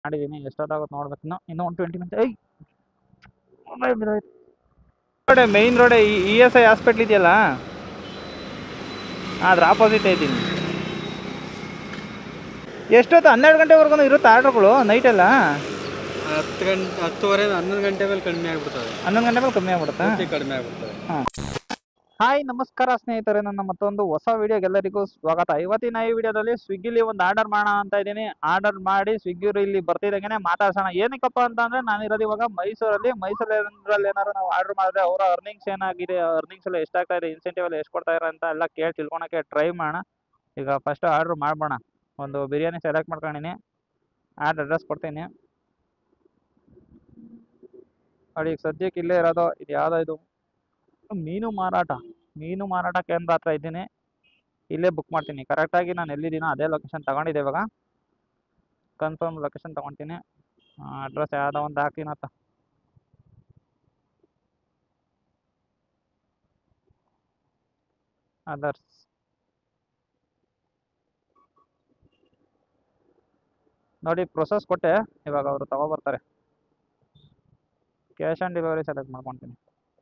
ಮಾಡಿದ್ದೀನಿ ಎಷ್ಟೊತ್ತಾಗುತ್ತೆ ನೋಡ್ಬೇಕು ಇನ್ನು ಇನ್ನೂ ಒಂದು ಟ್ವೆಂಟಿ ಮಿನಿಟ್ ಐ ರೋಡೆ ಮೈನ್ ರೋಡೆ ಇ ಎಸ್ ಐ ಹಾಸ್ಪಿಟ್ಲ್ ಇದೆಯಲ್ಲ ಅದ್ರ ಆಪೋಸಿಟ್ ಇದ್ದೀನಿ ಎಷ್ಟೊತ್ತು ಹನ್ನೆರಡು ಗಂಟೆವರೆಗೂ ಇರುತ್ತೆ ಆರ್ಡ್ರುಗಳು ನೈಟೆಲ್ಲ ಹತ್ತು ಗಂಟೆ ಹತ್ತುವರೆ ಹನ್ನೊಂದು ಗಂಟೆ ಮೇಲೆ ಕಡಿಮೆ ಆಗ್ಬಿಡ್ತದೆ ಹನ್ನೊಂದು ಗಂಟೆ ಮೇಲೆ ಕಮ್ಮಿ ಆಗ್ಬಿಡುತ್ತಾ ಪೂರ್ತಿ ಕಡಿಮೆ ಆಗ್ಬಿಡ್ತದೆ ಹಾಯ್ ನಮಸ್ಕಾರ ಸ್ನೇಹಿತರೆ ನನ್ನ ಮತ್ತೊಂದು ಹೊಸ ವಿಡಿಯೋಗೆ ಎಲ್ಲರಿಗೂ ಸ್ವಾಗತ ಇವತ್ತಿನ ಈ ವಿಡಿಯೋದಲ್ಲಿ ಸ್ವಿಗ್ಗಿಲಿ ಒಂದು ಆರ್ಡರ್ ಮಾಡೋಣ ಅಂತ ಇದ್ದೀನಿ ಆರ್ಡರ್ ಮಾಡಿ ಸ್ವಿಗ್ಗಿ ಇಲ್ಲಿ ಬರ್ತಿದಂಗೆ ಮಾತಾಡ್ಸೋಣ ಏನಕ್ಕಪ್ಪ ಅಂತ ಅಂದ್ರೆ ನಾನು ಇರೋದು ಇವಾಗ ಮೈಸೂರಲ್ಲಿ ಮೈಸೂರಲ್ಲಿ ಏನಾದ್ರು ನಾವು ಆರ್ಡರ್ ಮಾಡಿದ್ರೆ ಅವರ ಅರ್ನಿಂಗ್ಸ್ ಏನಾಗಿದೆ ಅರ್ನಿಂಗ್ಸ್ ಎಲ್ಲ ಎಷ್ಟಾಗ್ತಾ ಇದೆ ಇನ್ಸೆಂಟಿವ್ ಎಲ್ಲ ಎಷ್ಟು ಕೊಡ್ತಾ ಇದ್ದಾರೆ ಅಂತ ಎಲ್ಲ ಕೇಳಿ ತಿಳ್ಕೊಳಕ್ಕೆ ಟ್ರೈ ಮಾಡೋಣ ಈಗ ಫಸ್ಟ್ ಆರ್ಡರ್ ಮಾಡ್ಬೋಣ ಒಂದು ಬಿರಿಯಾನಿ ಸೆಲೆಕ್ಟ್ ಮಾಡ್ಕೊಂಡಿನಿ ಆರ್ಡರ್ ಅಡ್ರೆಸ್ ಕೊಡ್ತೀನಿ ನೋಡಿ ಈಗ ಸದ್ಯಕ್ಕೆ ಇಲ್ಲೇ ಇರೋದು ಇದು ಯಾವುದೋ ಇದು ಮೀನು ಮಾರಾಟ ಮೀನು ಮಾರಾಟ ಕೇಂದ್ರ ಹತ್ರ ಇದ್ದೀನಿ ಇಲ್ಲೇ ಬುಕ್ ಮಾಡ್ತೀನಿ ಕರೆಕ್ಟಾಗಿ ನಾನು ಎಲ್ಲಿದ್ದೀನೋ ಅದೇ ಲೊಕೇಶನ್ ತಗೊಂಡಿದ್ದೆ ಇವಾಗ ಕನ್ಫರ್ಮ್ ಲೊಕೇಶನ್ ತಗೊತೀನಿ ಅಡ್ರೆಸ್ ಯಾವುದೋ ಒಂದು ಹಾಕ್ತೀನತ್ತ ಅದರ್ಸ್ ನೋಡಿ ಪ್ರೊಸೆಸ್ ಕೊಟ್ಟೆ ಇವಾಗ ಅವರು ತಗೊಬರ್ತಾರೆ ಕ್ಯಾಶ್ ಆನ್ ಡೆಲಿವರಿ ಸೆಲೆಕ್ಟ್ ಮಾಡ್ಕೊತೀನಿ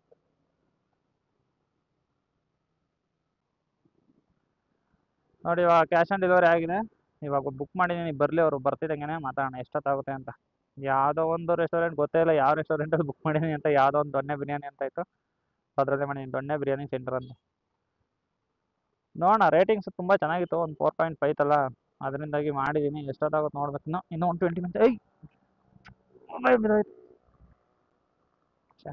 ನೋಡಿ ಇವಾಗ ಕ್ಯಾಶ್ ಆನ್ ಡೆಲಿವರಿ ಆಗಿದೆ ಇವಾಗ ಬುಕ್ ಮಾಡಿದ್ದೀನಿ ಬರಲಿ ಅವರು ಬರ್ತಿದ್ದಂಗೆ ಮಾತಾಡೋಣ ಎಷ್ಟೊತ್ತಾಗುತ್ತೆ ಅಂತ ಯಾವುದೋ ಒಂದು ರೆಸ್ಟೋರೆಂಟ್ ಗೊತ್ತೇ ಇಲ್ಲ ಯಾವ ರೆಸ್ಟೋರೆಂಟಲ್ಲಿ ಬುಕ್ ಮಾಡಿದ್ದೀನಿ ಅಂತ ಯಾವುದೋ ಒಂದು ದೊಣ್ಣೆ ಬಿರಿಯಾನಿ ಅಂತ ಇತ್ತು ಅದರಲ್ಲೇ ಮಾಡಿದ್ದೀನಿ ದೊಣ್ಣೆ ಬಿರಿಯಾನಿ ಸೆಂಟರ್ ಅಂತ ನೋಡೋಣ ರೇಟಿಂಗ್ಸ್ ತುಂಬ ಚೆನ್ನಾಗಿತ್ತು ಒಂದು ಫೋರ್ ಪಾಯಿಂಟ್ ಫೈವ್ ತಲ್ಲ ಅದರಿಂದಾಗಿ ಮಾಡಿದ್ದೀನಿ ಎಷ್ಟೊತ್ತಾಗುತ್ತೆ ನೋಡ್ಬೇಕು ಇನ್ನು ಇನ್ನೂ ಒಂದು ಟ್ವೆಂಟಿ ಮಿನಿಟ್ ಐ ಮೊಬೈಲ್ ಬಿದ್ದೋಯ್ತು. ಛೆ.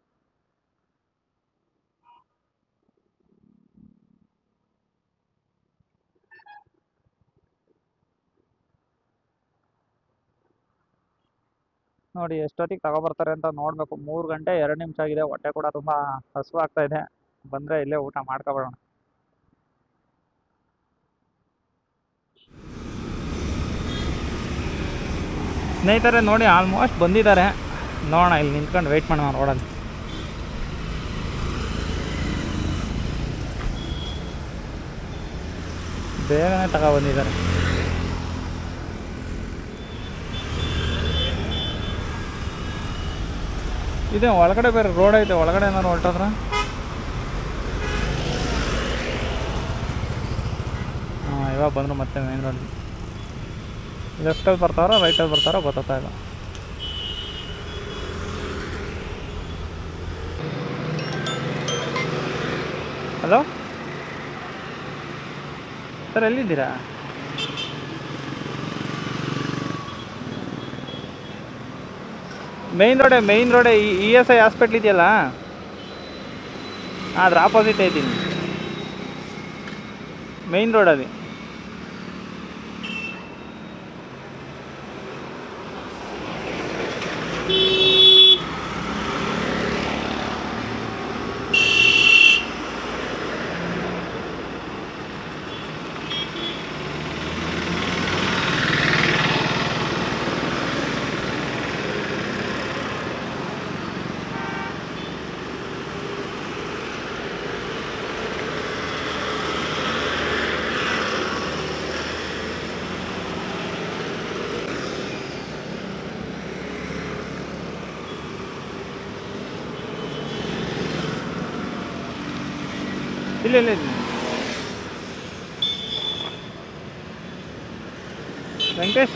ನೋಡಿ ಎಷ್ಟೊತ್ತಿಗೆ ತಗೊಬರ್ತಾರೆ ಅಂತ ನೋಡಬೇಕು ಮೂರು ಗಂಟೆ ಎರಡು ನಿಮಿಷ ಆಗಿದೆ ಹೊಟ್ಟೆ ಕೂಡ ತುಂಬ ಹಸಿವು ಆಗ್ತಾ ಇದೆ ಬಂದರೆ ಇಲ್ಲೇ ಊಟ ಮಾಡ್ಕೊಬರೋಣ ಸ್ನೇಹಿತರೆ ನೋಡಿ ಆಲ್ಮೋಸ್ಟ್ ಬಂದಿದ್ದಾರೆ ನೋಡೋಣ ಇಲ್ಲಿ ನಿಂತ್ಕೊಂಡು ವೆಯ್ಟ್ ಮಾಡೋಣ ರೋಡಲ್ಲಿ ಬೇಗನೆ ತಗೋ ಬಂದಿದ್ದಾರೆ ಇದೆ ಒಳಗಡೆ ಬೇರೆ ರೋಡ್ ಐತೆ ಒಳಗಡೆ ಏನಾದ್ರು ಹೊರಟದ್ರ ಹಾಂ ಇವಾಗ ಬಂದರು ಮತ್ತೆ ಮೇನ್ ರೋಡ್ ಲೆಫ್ಟಲ್ಲಿ ಬರ್ತಾರೋ ರೈಟಲ್ಲಿ ಬರ್ತಾರೋ ಗೊತ್ತಾಗ್ತಾ ಇಲ್ಲ ಹಲೋ ಸರ್ ಎಲ್ಲಿದ್ದೀರಾ ಮೈನ್ ರೋಡೆ ಮೈನ್ ರೋಡೆ ಇ ಎಸ್ ಐ ಹಾಸ್ಪಿಟ್ಲ್ ಇದೆಯಲ್ಲ ಅದ್ರ ಆಪೋಸಿಟ್ ಇದ್ದೀನಿ ಮೈನ್ ರೋಡಲ್ಲಿ ಇಲ್ಲ ಇಲ್ಲ ಇಲ್ಲ ವೆಂಕಟೇಶ್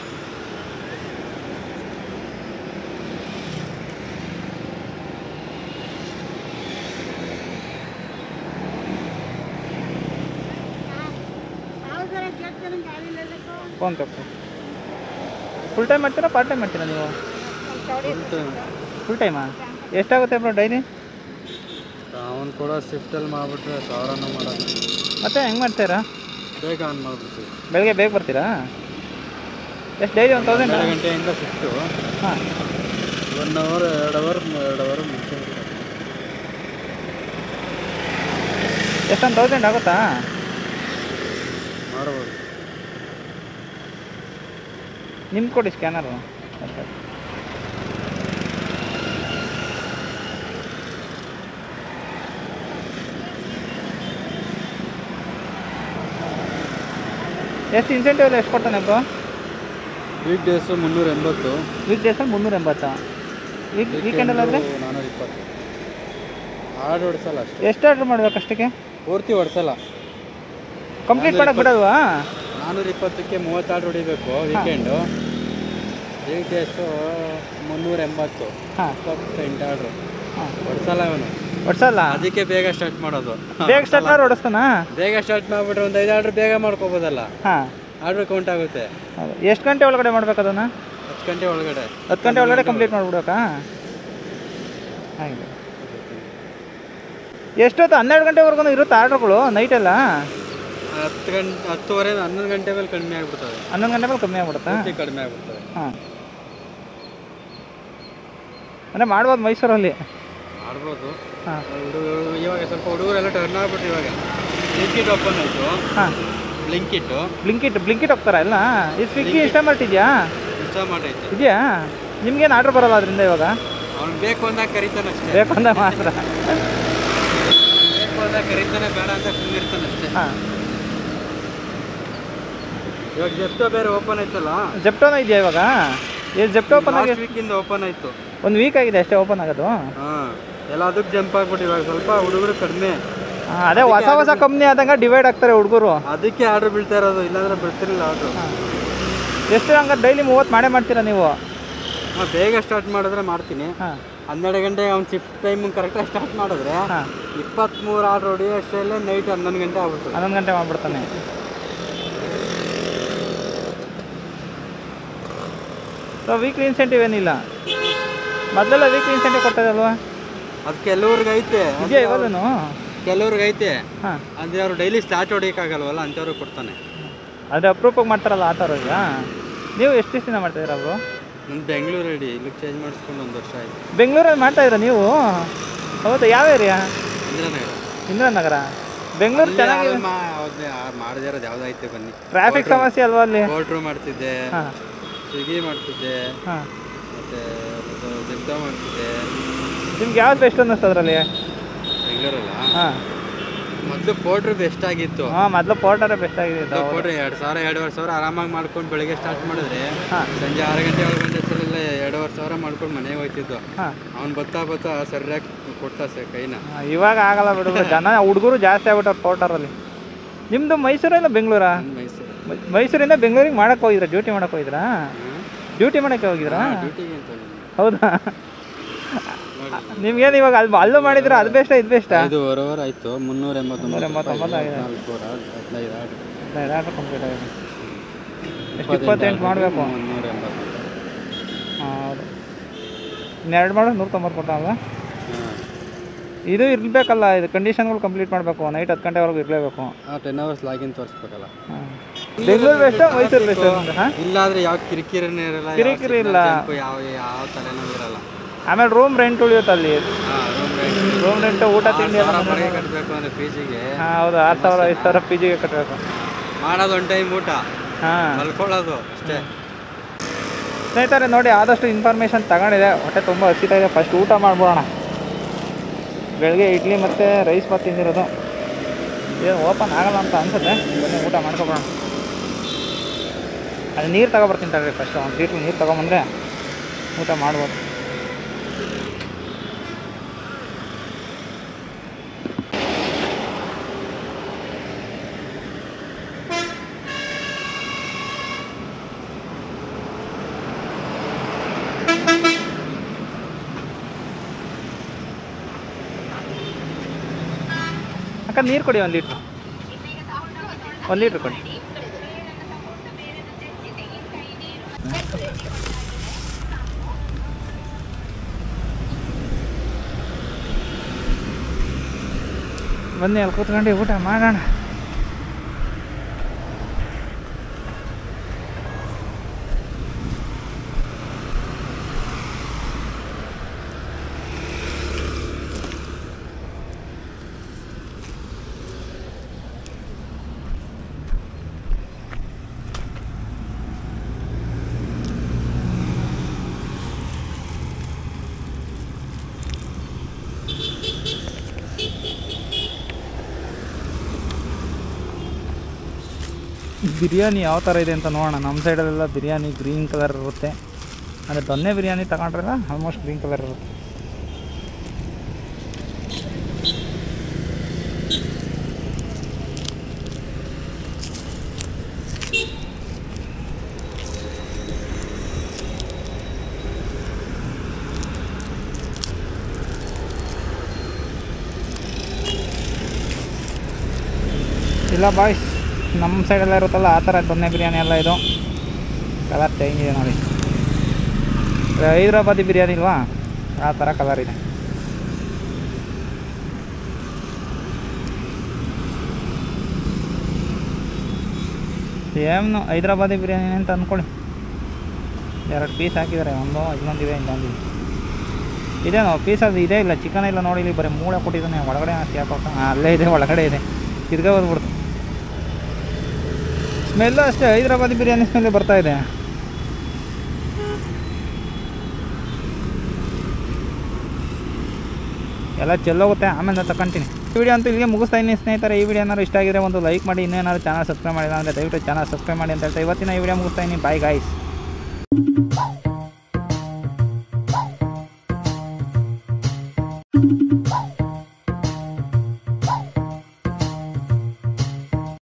ಫೋನ್ ತಪ್ಪು ಫುಲ್ ಟೈಮ್ ಮಾಡ್ತೀರಾ ಪಾರ್ಟ್ ಟೈಮ್ ಮಾಡ್ತೀರಾ ನೀವು ಫುಲ್ ಟೈಮಾ ಎಷ್ಟಾಗುತ್ತೆ ಬ್ರೋ ಡೈಲಿ ಅವನು ಕೂಡ ಶಿಫ್ಟಲ್ಲಿ ಮಾಡಿಬಿಟ್ರೆ ಸಾವಿರನೂ ಮಾಡೋದು ಮತ್ತೆ ಹೆಂಗೆ ಮಾಡ್ತೀರಾ ಬೇಗ ಆನ್ ಮಾಡಿಬಿಡ್ತೀವಿ ಬೆಳಗ್ಗೆ ಬೇಗ ಬರ್ತೀರಾ ಎಷ್ಟು ಡೈಲಿ ಒಂದು ತೌಸಂಡ್ ಎರಡು ಗಂಟೆಯಿಂದ ಶಿಫ್ಟು ಹಾಂ ಒನ್ ಅವರ್ ಎರಡು ಅವರ್ ಎರಡು ಅವರ್ ಮುಗಿಸ್ಕೊಂಡು ಎಷ್ಟೊಂದು ತೌಸಂಡ್ ಆಗುತ್ತಾ ಮಾಡ್ಬೋದು ನಿಮ್ಗೆ ಕೊಡಿ ಸ್ಕ್ಯಾನರು ಎಷ್ಟು ಇನ್ಸೆಂಟಿವ್ ಎಲ್ಲ ಎಷ್ಟು ಕೊಡ್ತಾನೆ ಬ್ರೋ ವೀಕ್ ಡೇಸು ಮುನ್ನೂರ ಎಂಬತ್ತು ವೀಕ್ ಡೇಸಲ್ಲಿ ಮುನ್ನೂರ ಎಂಬತ್ತಾ ವೀಕ್ ವೀಕೆಂಡಲ್ಲಿ ಆದರೆ ನಾನ್ನೂರ ಇಪ್ಪತ್ತು ಆರ್ಡ್ರ್ ಹೊಡ್ಸಲ್ಲ ಅಷ್ಟೇ ಎಷ್ಟು ಆರ್ಡ್ರ್ ಮಾಡ್ಬೇಕು ಅಷ್ಟಕ್ಕೆ ಪೂರ್ತಿ ಹೊಡ್ಸಲ್ಲ ಕಂಪ್ಲೀಟ್ ಮಾಡಕ್ಕೆ ಬಿಡಲ್ವಾ ನಾನ್ನೂರ ಇಪ್ಪತ್ತಕ್ಕೆ ಮೂವತ್ತು ಆರ್ಡ್ರ್ ಹೊಡಿಬೇಕು ವೀಕೆಂಡು ವೀಕ್ ಡೇಸು ಮುನ್ನೂರ ಎಂಬತ್ತು ಹಾಂ ಇಪ್ಪತ್ತೆಂಟು ಆರ್ಡ್ರು ಹಾಂ ಹೊಡ್ಸಲ್ಲ ಇವನು ಒಡ್ಸಲ್ಲ ಅದಕ್ಕೆ ಬೇಗ ಸ್ಟಾರ್ಟ್ ಮಾಡೋದು ಬೇಗ ಸ್ಟಾರ್ಟ್ ಮಾಡಿ ಓಡಿಸ್ತಾನಾ ಬೇಗ ಸ್ಟಾರ್ಟ್ ಮಾಡಿಬಿಟ್ರೆ ಒಂದು ಐದು ಆರ್ಡ್ರ್ ಬೇಗ ಮಾಡ್ಕೋಬೋದಲ್ಲ ಹಾಂ ಆರ್ಡ್ರ್ ಕೌಂಟ್ ಆಗುತ್ತೆ ಹೌದು ಎಷ್ಟು ಗಂಟೆ ಒಳಗಡೆ ಮಾಡ್ಬೇಕು ಅದನ್ನು ಹತ್ತು ಗಂಟೆ ಒಳಗಡೆ ಹತ್ತು ಗಂಟೆ ಒಳಗಡೆ ಕಂಪ್ಲೀಟ್ ಮಾಡಿಬಿಡ್ಬೇಕಾ ಹಾಗೆ ಎಷ್ಟೊತ್ತು ಹನ್ನೆರಡು ಗಂಟೆವರೆಗೂ ಇರುತ್ತೆ ಆರ್ಡ್ರ್ಗಳು ನೈಟೆಲ್ಲ ಹತ್ತು ಗಂಟೆ ಹತ್ತುವರೆ ಹನ್ನೊಂದು ಗಂಟೆ ಮೇಲೆ ಕಡಿಮೆ ಆಗ್ಬಿಡ್ತದೆ ಹನ್ನೊಂದು ಗಂಟೆ ಮೇಲೆ ಕಮ್ಮಿ ಆಗ್ಬಿಡುತ್ತಾ ಪೂರ್ತಿ ಕಡಿಮೆ ಆಗ್ಬಿಡ್ತದೆ ಹಾಂ ಅಂದರೆ ಮಾಡ್ಬೋದು ಮೈಸೂರಲ್ಲಿ ಆಡ್ಬೋದು ಹಾಂ ಹುಡುಗರು ಇವಾಗ ಸ್ವಲ್ಪ ಹುಡುಗರೆಲ್ಲ ಟರ್ನ್ ಆಗ್ಬಿಟ್ಟು ಇವಾಗ ಬ್ಲಿಂಕಿಟ್ ಓಪನ್ ಆಯಿತು ಹಾಂ ಬ್ಲಿಂಕಿಟ್ಟು ಬ್ಲಿಂಕಿಟ್ ಬ್ಲಿಂಕಿಟ್ ಹೋಗ್ತಾರಾ ಎಲ್ಲ ಈ ಸ್ವಿಗ್ಗಿ ಇನ್ಸ್ಟಾಮಾರ್ಟ್ ಇದೆಯಾ ಇಷ್ಟ ಮಾಡೈತೆ ಇದೆಯಾ ನಿಮ್ಗೇನು ಆರ್ಡ್ರ್ ಬರಲ್ಲ ಅದರಿಂದ ಇವಾಗ ಅವ್ನು ಬೇಕು ಅಂದಾಗ ಕರಿತಾನೆ ಅಷ್ಟೇ ಬೇಕು ಅಂದಾಗ ಮಾತ್ರ ಬೇಕು ಅಂದಾಗ ಕರಿತಾನೆ ಬೇಡ ಅಂತ ಸುಮ್ಮನಿರ್ತಾನೆ ಅಷ್ಟೇ ಹಾಂ ಇವಾಗ ಜೆಪ್ಟೋ ಬೇರೆ ಓಪನ್ ಆಯ್ತಲ್ಲ ಜೆಪ್ಟೋನ ಇದೆಯಾ ಇವಾಗ ಏನು ಜೆಪ್ಟೋ ಓಪನ್ ಆಗಿ ಲಾಸ್ಟ್ ವೀಕಿಂದ ಓಪನ್ ಆಯಿತು ಒಂದು ವೀಕ್ ಆಗಿದೆ ಅಷ್ಟೇ ಓಪನ್ ಆಗೋದು ಹಾಂ ಎಲ್ಲ ಅದಕ್ಕೆ ಜಂಪ್ ಆಗ್ಬಿಟ್ಟು ಇವಾಗ ಸ್ವಲ್ಪ ಹುಡುಗರು ಕಡಿಮೆ ಹಾಂ ಅದೇ ಹೊಸ ಹೊಸ ಕಂಪ್ನಿ ಆದಂಗೆ ಡಿವೈಡ್ ಆಗ್ತಾರೆ ಹುಡುಗರು ಅದಕ್ಕೆ ಆರ್ಡ್ರ್ ಬೀಳ್ತಾ ಇರೋದು ಇಲ್ಲಾಂದ್ರೆ ಬಿಡ್ತಿರ್ಲಿಲ್ಲ ಆರ್ಡ್ರು ಎಷ್ಟು ಹಂಗಾರೆ ಡೈಲಿ ಮೂವತ್ತು ಮಾಡೇ ಮಾಡ್ತೀರಾ ನೀವು ಹಾಂ ಬೇಗ ಸ್ಟಾರ್ಟ್ ಮಾಡಿದ್ರೆ ಮಾಡ್ತೀನಿ ಹಾಂ ಹನ್ನೆರಡು ಗಂಟೆಗೆ ಅವ್ನು ಶಿಫ್ಟ್ ಟೈಮ್ ಕರೆಕ್ಟಾಗಿ ಸ್ಟಾರ್ಟ್ ಮಾಡಿದ್ರೆ ಹಾಂ ಇಪ್ಪತ್ತ್ಮೂರು ಆರ್ಡ್ರ್ ಹೊಡಿಯೋ ಅಷ್ಟರಲ್ಲೇ ನೈಟ್ ಹನ್ನೊಂದು ಗಂಟೆ ಆಗ್ಬಿಡ್ತದೆ ಹನ್ನೊಂದು ಗಂಟೆ ಮಾಡ್ಬಿಡ್ತಾನೆ ಸೊ ವೀಕ್ಲಿ ಇನ್ಸೆಂಟಿವ್ ಏನಿಲ್ಲ ಮೊದಲೆಲ್ಲ ವೀಕ್ಲಿ ಇನ್ಸೆಂಟಿವ್ ಕೊಡ್ತಾಯಿದಲ್ವಾ ಅದು ಕೆಲವ್ರಿಗೆ ಐತೆ ಇದೆಯಾ ಇವಾಗಲೂ ಕೆಲವ್ರಿಗೆ ಐತೆ ಹಾಂ ಅಂದರೆ ಅವ್ರು ಡೈಲಿ ಸ್ಟಾರ್ಟ್ ಹೊಡಿಯೋಕ್ಕಾಗಲ್ವಲ್ಲ ಅಂಥವ್ರಿಗೆ ಕೊಡ್ತಾನೆ ಅದೇ ಅಪ್ರೂಪಕ್ಕೆ ಮಾಡ್ತಾರಲ್ಲ ಆ ಥರ ಈಗ ನೀವು ಎಷ್ಟು ದಿವಸದಿಂದ ಮಾಡ್ತಾಯಿದ್ದೀರಾ ಅವರು ನನ್ನ ಬೆಂಗಳೂರು ರೆಡಿ ಇಲ್ಲಿಗೆ ಚೇಂಜ್ ಮಾಡಿಸ್ಕೊಂಡು ಒಂದು ವರ್ಷ ಆಯಿತು ಬೆಂಗಳೂರಲ್ಲಿ ಮಾಡ್ತಾಯಿದ್ದೀರಾ ನೀವು ಹೌದಾ ಯಾವ ಏರಿಯಾ ಇಂದ್ರನಗರ ಇಂದಿರಾನಗರ ಬೆಂಗಳೂರು ಚೆನ್ನಾಗಿ ಮಾಡದೇ ಇರೋದು ಯಾವುದೈತೆ ಬನ್ನಿ ಟ್ರಾಫಿಕ್ ಸಮಸ್ಯೆ ಅಲ್ವಾ ಅಲ್ಲಿ ಕೋಲ್ಟ್ರು ಮಾಡ್ತಿದ್ದೆ ಹಾಂ ಸ್ವಿಗ್ಗಿ ಮಾಡ್ತಿದ್ದೆ ಹಾಂ ಮತ್ತು ಜಿಮ್ತಾ ಮಾಡ್ತಿದ್ದೆ ನಿಮ್ಗೆ ಯಾವ್ದು ಬೆಸ್ಟ್ ಅನ್ನಿಸ್ತು ಅದರಲ್ಲಿ ಬೆಂಗಳೂರಲ್ಲ ಹಾಂ ಮೊದಲು ಪೋಟ್ರು ಬೆಸ್ಟ್ ಆಗಿತ್ತು ಹಾಂ ಮೊದಲು ಪೋರ್ಟರೇ ಬೆಸ್ಟ್ ಆಗಿದೆ ಇದು. ಕೊಟ್ರೆ ಎರಡು ಸಾವಿರ ಎರಡುವರೆ ಸಾವಿರ ಆರಾಮಾಗಿ ಮಾಡ್ಕೊಂಡು ಬೆಳಿಗ್ಗೆ ಸ್ಟಾರ್ಟ್ ಮಾಡಿದ್ರೆ ಹಾಂ ಸಂಜೆ ಆರು ಗಂಟೆ ಏಳು ಗಂಟೆ ಅಷ್ಟರಲ್ಲೆಲ್ಲ ಎರಡೂವರೆ ಸಾವಿರ ಮಾಡ್ಕೊಂಡು ಮನೆಗೆ ಹೋಯ್ತಿದ್ದು ಹಾಂ ಅವ್ನು ಬತ್ತಾ ಬತ್ತಾ ಸರಿಯಾಗಿ ಕೊಟ್ಟ ಸರ್ ಕೈನ ಇವಾಗ ಆಗಲ್ಲ ಬಿಡು ಜನ ಹುಡುಗರು ಜಾಸ್ತಿ ಆಗ್ಬಿಟ್ಟವ್ರು ಪೋರ್ಟರಲ್ಲಿ ನಿಮ್ಮದು ಮೈಸೂರಿಂದ ಬೆಂಗಳೂರಾ ನನ್ನ ಮೈಸೂರು ಮೈ- ಮೈಸೂರಿಂದ ಬೆಂಗಳೂರಿಗೆ ಮಾಡಕ್ಕೆ ಹೋಗಿದ್ರಾ ಡ್ಯೂಟಿ ಮಾಡಕ್ಕೆ ಹೋಗಿದ್ರಾ ಡ್ಯೂಟಿ ಮಾಡಕ್ಕೆ ಹೋಗಿದ್ರಾ ಡ್ಯೂಟಿಗೆ ಅಂತ ಹೋಗಿದ್ದೀನಿ. ಹೌದಾ ನೋಡಿ. ನಿಮ್ಗೇನು ಇವಾಗ ಅಲ್ಲಿ ಅಲ್ಲೂ ಮಾಡಿದ್ರೆ ಅದು ಬೆಸ್ಟಾ ಇದು ಬೆಸ್ಟಾ ಐದೂವರೆ ಅವರ್ ಆಯ್ತು ಮುನ್ನೂರ ಮುನ್ನೂರ ಎಂಬತ್ತೊಂಬತ್ತು ಆಗಿದೆ. ನಾಲ್ಕು ಹದಿನೈದು ಆರ್ಡ್ರ್ ಆರ್ಡರ್ ಕಂಪ್ಲೀಟ್ ಆಗಿದೆ ಎಷ್ಟು ಇಪ್ಪತ್ತೆಂಟು ಮಾಡಬೇಕು ಮುನ್ನೂರ ಎಂಬತ್ತು ಹಾಂ ಹೌದು ಇನ್ನೆರಡು ಮಾಡು ನೂರ ತೊಂಬತ್ತು ಕೊಡ್ತಾನಲ್ಲ ಇದು ಇರಬೇಕಲ್ಲ ಇದು ಕಂಡೀಷನ್ಗಳು ಕಂಪ್ಲೀಟ್ ಮಾಡಬೇಕು ನೈಟ್ ಹತ್ತು ಗಂಟೆವರೆಗೂ ಇರಲೇಬೇಕು ಹಾಂ ಟೆನ್ ಅವರ್ಸ್ ಲಾಗಿನ್ ತೋರಿಸ್ಬೇಕಲ್ಲ ಹಾಂ ಬೆಂಗಳೂರು ಬೆಸ್ಟು ಮೈಸೂರು ಬೆಸ್ಟು ಹಾಂ ಇಲ್ಲಾಂದ್ರೆ ಯಾವ ಕಿರಿಕಿರಿನೇ ಇರಲ್ಲ ಯಾವ ಕಿರಿಕಿರಿ signal ಇಲ್ಲ. jump, ಯಾವ ಯಾವ ತಲೆನೂ ಇರಲ್ಲ ಆಮೇಲೆ ರೂಮ್ ರೆಂಟ್ ಉಳಿಯುತ್ತೆ ಅಲ್ಲಿ ಹಾಂ ರೂಮ್ ರೆಂಟ್ ರೂಮ್ ರೆಂಟ್ ಊಟ ತಿಂಡಿ ಎಲ್ಲ ಸಾವಿರ ಬಾಡಿಗೆ ಕಟ್ಟಬೇಕು ಅಂದ್ರೆ ಪೀಜಿಗೆ ಹಾಂ ಹೌದು ಆರು ಸಾವಿರ ಐದು ಸಾವಿರ ಪಿ ಜಿಗೆ ಕಟ್ಟಬೇಕು ಮಾಡೋದು ಒಂದು ಟೈಮ್ ಊಟ ಹಾಂ ಮಲ್ಕೊಳ್ಳೋದು ಅಷ್ಟೇ ಸ್ನೇಹಿತರೆ ನೋಡಿ ಆದಷ್ಟು ಇನ್ಫಾರ್ಮೇಷನ್ ತಗೊಂಡಿದೆ ಹೊಟ್ಟೆ ತುಂಬ ಹಸಿತಾ ಇದೆ ಫಸ್ಟ್ ಊಟ ಮಾಡ್ಬೋಣ ಬೆಳಗ್ಗೆ ಇಡ್ಲಿ ಮತ್ತು ರೈಸ್ ಬಾತ್ ತಿಂದಿರೋದು ಏನು ಓಪನ್ ಆಗಲ್ಲ ಅಂತ ಅನ್ಸುತ್ತೆ ಬನ್ನಿ ಊಟ ಮಾಡ್ಕೊಬೋಣ ಅದು ನೀರು ತಗೊಬರ್ತೀನಿ ತಗೊಳ್ರಿ ಫಸ್ಟ್ ಒಂದು ಲೀಟ್ರ್ ನೀರು ತಗೊಂಬಂದ್ರೆ ಊಟ ಮಾಡ್ಬೋದು ಅಕ್ಕ ನೀರು ಕೊಡಿ ಒಂದು ಲೀಟ್ರ್ ಒಂದು ಲೀಟ್ರ್ ಕೊಡಿ ಬನ್ನಿ ಅಲ್ಲಿ ಕೂತ್ಕೊಂಡು ಊಟ ಮಾಡೋಣ ಬಿರಿಯಾನಿ ಯಾವ ಥರ ಇದೆ ಅಂತ ನೋಡೋಣ ನಮ್ಮ ಸೈಡಲ್ಲೆಲ್ಲ ಬಿರಿಯಾನಿ ಗ್ರೀನ್ ಕಲರ್ ಇರುತ್ತೆ ಅಂದರೆ ದೊನ್ನೆ ಬಿರಿಯಾನಿ ತಗೊಂಡ್ರಲ್ಲ ಆಲ್ಮೋಸ್ಟ್ ಗ್ರೀನ್ ಕಲರ್ ಇರುತ್ತೆ ಇಲ್ಲ ಬಾಯ್ಸ್ ನಮ್ಮ ಸೈಡೆಲ್ಲ ಇರುತ್ತಲ್ಲ ಆ ಥರ ದೊನ್ನೆ ಬಿರಿಯಾನಿ ಎಲ್ಲ ಇದು ಕಲರ್ ಚೇಂಜ್ ಇದೆ ನೋಡಿ ಇದು ಹೈದ್ರಾಬಾದಿ ಬಿರಿಯಾನಿ ಇಲ್ವಾ ಆ ಥರ ಕಲರ್ ಇದೆ ಸೇಮ್ನು ಹೈದ್ರಾಬಾದಿ ಬಿರಿಯಾನಿ ಅಂತ ಅಂದ್ಕೊಳ್ಳಿ ಎರಡು ಪೀಸ್ ಹಾಕಿದ್ದಾರೆ ಒಂದು ಇನ್ನೊಂದಿದೆ ಇನ್ನೊಂದಿದೆ ಇದೇನೋ ಪೀಸ್ ಅದು ಇದೇ ಇಲ್ಲ ಚಿಕನ್ ಇಲ್ಲ ನೋಡಿ ಇಲ್ಲಿ ಬರೀ ಮೂಳೆ ಕೊಟ್ಟಿದ್ದಾನೆ ಒಳಗಡೆ ಹಾಕಿ ಹಾಕೋಕ ಹಾಂ ಅಲ್ಲೇ ಇದೆ ಒಳಗಡೆ ಇದೆ ತಿರ್ಗಾ ಬಂದ್ಬಿಡ್ತು ಸ್ಮೆಲ್ಲು ಅಷ್ಟೇ ಹೈದ್ರಾಬಾದಿ ಬಿರಿಯಾನಿ ಸ್ಮೆಲ್ ಬರ್ತಾ ಇದೆ ಎಲ್ಲ ಚೆಲ್ಲೋಗುತ್ತೆ ಆಮೇಲೆ ತಗೊಂತೀನಿ ಈ ವಿಡಿಯೋ ಅಂತೂ ಇಲ್ಲಿಗೆ ಮುಗಿಸ್ತಾ ಇದ್ದೀನಿ ಸ್ನೇಹಿತರೆ ಈ ವಿಡಿಯೋ ಏನಾದ್ರು ಇಷ್ಟ ಆಗಿದ್ರೆ ಒಂದು ಲೈಕ್ ಮಾಡಿ ಇನ್ನೇನಾದ್ರು ಚಾನಲ್ ಸಬ್ಸ್ಕ್ರೈಬ್ ಮಾಡಿಲ್ಲ ಅಂದರೆ ದಯವಿಟ್ಟು ಚಾನಲ್ ಸಬ್ಸ್ಕ್ರೈಬ್ ಮಾಡಿ ಅಂತ ಹೇಳ್ತಾ ಇವತ್ತಿನ ಈ ವಿಡಿಯೋ ಮುಗಿಸ್ತಾ ಇದ್ದೀನಿ ಬಾಯ್ ಗಾಯ್ಸ್